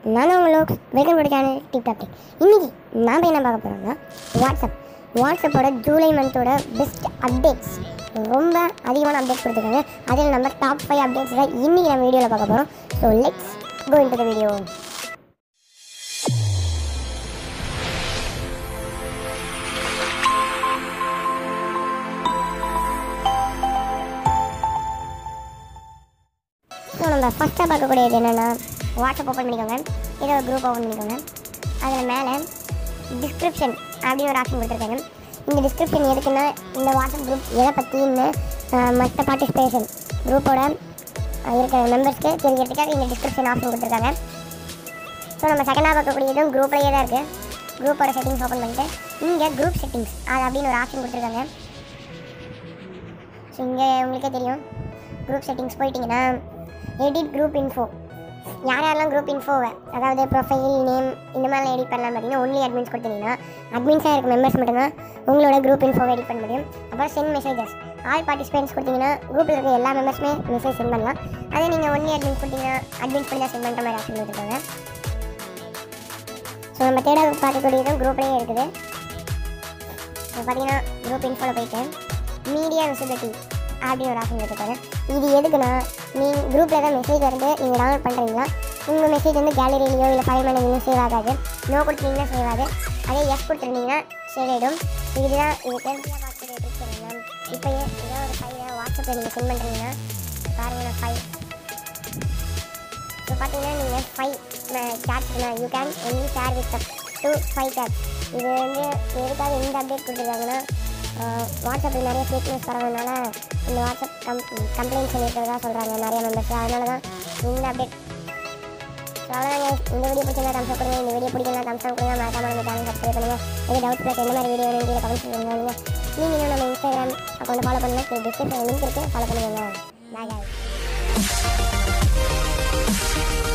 நான் தான் உங்களுக்கு welcome to channel TikTok tech இன்னைக்கு நாம் என்ன பார்க்க போகிறோம்னா வாட்ஸ்அப் வாட்ஸ்அப்போட ஜூலை மந்தோட பெஸ்ட் அப்டேட்ஸ் ரொம்ப அதிகமான அப்டேட்ஸ் கொடுத்துருக்காங்க அதில் நம்ம டாப் ஃபைவ் அப்டேட்ஸ் தான் இன்றைக்கி நம்ம வீடியோவில் பார்க்க போகிறோம் so let's go into the video so நம்ம ஃபஸ்ட்டாக பார்க்கக்கூடியது என்னென்னா வாட்ஸ்அப் ஓப்பன் பண்ணிக்கோங்க இதை ஒரு குரூப் ஓப்பன் பண்ணிக்கோங்க அதில் மேலே டிஸ்கிரிப்ஷன் அப்படின்னு ஒரு ஆப்ஷன் கொடுத்துருக்காங்க இந்த டிஸ்கிரிப்ஷன் எதுக்குன்னா இந்த வாட்ஸ்அப் குரூப் எதை பற்றின்னு மற்ற பார்ட்டிசிபேஷன் குரூப்போட இருக்கிற மெம்பர்ஸ்க்கு தெரிஞ்சுக்கிறதுக்காக இந்த டிஸ்கிரிப்ஷன் ஆப்ஷன் கொடுத்துருக்காங்க ஸோ நம்ம செகண்டாக பார்க்கக்கூடியதும் குரூப்லேயே தான் இருக்குது குரூப்போட செட்டிங்ஸ் ஓப்பன் பண்ணிட்டு இங்கே குரூப் செட்டிங்ஸ் அது அப்படின்னு ஒரு ஆப்ஷன் கொடுத்துருக்காங்க ஸோ இங்கே உங்களுக்கே தெரியும் குரூப் செட்டிங்ஸ் போயிட்டீங்கன்னா எடிட் குரூப் இன்ஃபோ யார் யாரெல்லாம் குரூப் இன்ஃபோவை அதாவது ப்ரொஃபைல் நேம் இந்த மாதிரிலாம் எடிட் பண்ணலாம் பார்த்தீங்கன்னா ஒன்லி அட்மின்ஸ் கொடுத்தீங்கன்னா அட்மின்ஸாக இருக்க மெம்பர்ஸ் மட்டும்தான் உங்களோட குரூப் இன்ஃபோவை எடிட் பண்ண முடியும் அப்புறம் சென்ட் மெசேஜஸ் ஆல் பார்ட்டிசிபென்ட்ஸ் கொடுத்தீங்கன்னா குரூப்பில் இருக்க எல்லா மெம்பர்ஸுமே மெசேஜ் சென்ட் பண்ணலாம் அதே நீங்கள் ஒன்லி அட்மின்ஸ் கொடுத்தீங்கன்னா அட்மின்ஸ் பண்ணி தான் சென்ட் பண்ணுற மாதிரி ஆப்ஷன் கொடுத்துருக்காங்க ஸோ நம்ம தேட பார்க்கக்கூடியதும் குரூப்லேயே இருக்குது இப்போ பார்த்தீங்கன்னா குரூப் இன்ஃபோவில் போயிட்டு மீடியா விசிபிலிட்டி அப்படின்னு ஒரு ஆப்ஷன் கொடுத்துருக்காங்க இது எதுக்குன்னா நீங்கள் குரூப்பில் தான் மெசேஜ் வந்து நீங்கள் டவுன்லோட் பண்ணுறீங்களா உங்கள் மெசேஜ் வந்து கேலரியிலையோ இல்லை ஃபைல் மேனேஜ்லையும் சேவ் ஆகாது நோ கொடுத்தீங்கன்னா சேவ் ஆகாது அதே எஸ் கொடுத்துருந்தீங்கன்னா சேவ் ஆகிடும் இதுதான் இதுக்கு பார்க்கக்கூடிய ட்ரிக்ஸ் என்னன்னா இப்போ ஏதோ ஒரு ஃபைலை வாட்ஸ்அப்பில் நீங்கள் சென்ட் பண்ணுறீங்கன்னா பாருங்கள் நான் ஃபைல் இப்போ பார்த்தீங்கன்னா நீங்கள் ஃபைவ் சேட்ஸ்னா you can only share with two five chats இது வந்து எதுக்காக இந்த அப்டேட் கொடுத்துருக்காங்கன்னா வாட்ஸ்அப்பில் நிறைய ஃபேக் நியூஸ் வரதுனால இந்த வாட்ஸ்அப் கம் கம்ப்ளைண்ட் சொல்லியிருக்கிறதா சொல்கிறாங்க நிறைய மெம்பர்ஸ் அதனால தான் இந்த அப்டேட் ஸோ அவ்வளோதாங்க இந்த வீடியோ பிடிச்சிருந்தா தம்ஸ் கொடுங்க இந்த வீடியோ பிடிக்கலாம் தம்ஸ் கொடுங்க மறக்காம நம்ம சேனல் சப்ஸ்கிரைப் பண்ணுங்கள் இது டவுட் ப்ளஸ் எந்த மாதிரி வீடியோ வேணும் கீழே கமெண்ட் பண்ணுங்க நீங்கள் இன்னும் நம்ம இன்ஸ்டாகிராம் அக்கௌண்ட் ஃபாலோ பண்ணுங்கள் டிஸ்கிரிப்ஷன் லிங்க் இருக்குது ஃபாலோ பண்ணுங்க பாய்